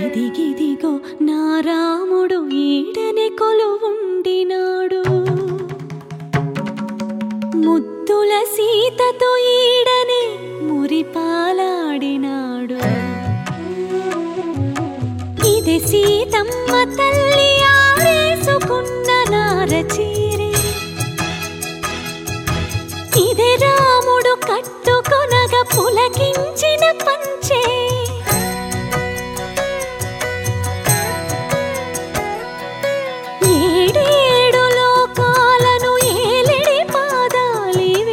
ఇదిగిదిగో నా రాముడు ఈడనే కొలువుండినాడు ముద్దుల సీతతో ఈడనే మురిపాలాడినాడు ఇది సీతమ్మ తల్లి ఆరేసుకున్న నారచీరే ఇదే రాముడు కట్టుకొనగా పులకించిన పంచే ఏడేడు లోకాలను ఏలిడి పాదాలివే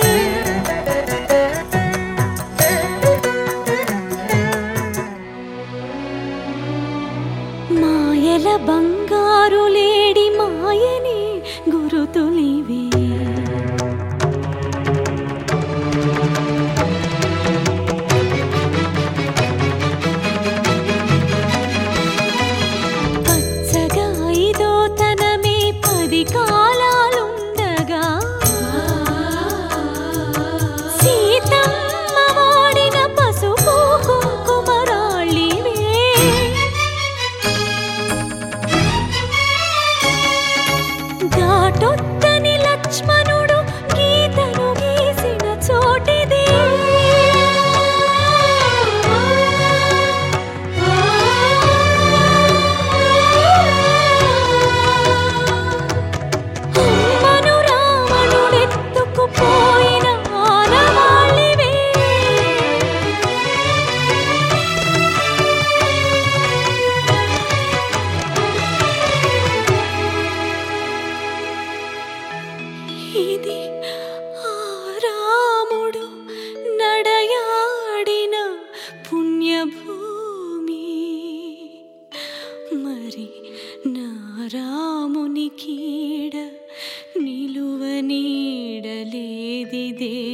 మాయల బంగారు లేడి మాయని గురుతులివే పచ్చగా ఇదో తనమే పది కాలాలుండగా సీతమ్మ వాడిన పసుపు కుంకుమరాళ్ళివే దాటొద్దని లక్ష్మణుడు గీతను గీసిన చోటిదే అమ్మను రావణుడెత్తుకుపోయిన ఆనవాళ్ళివే ఇది ఆ రాముడు నడయాడిన పుణ్యభూమి మరి నా రాముని కీడ నిలువ నీడలేదిదే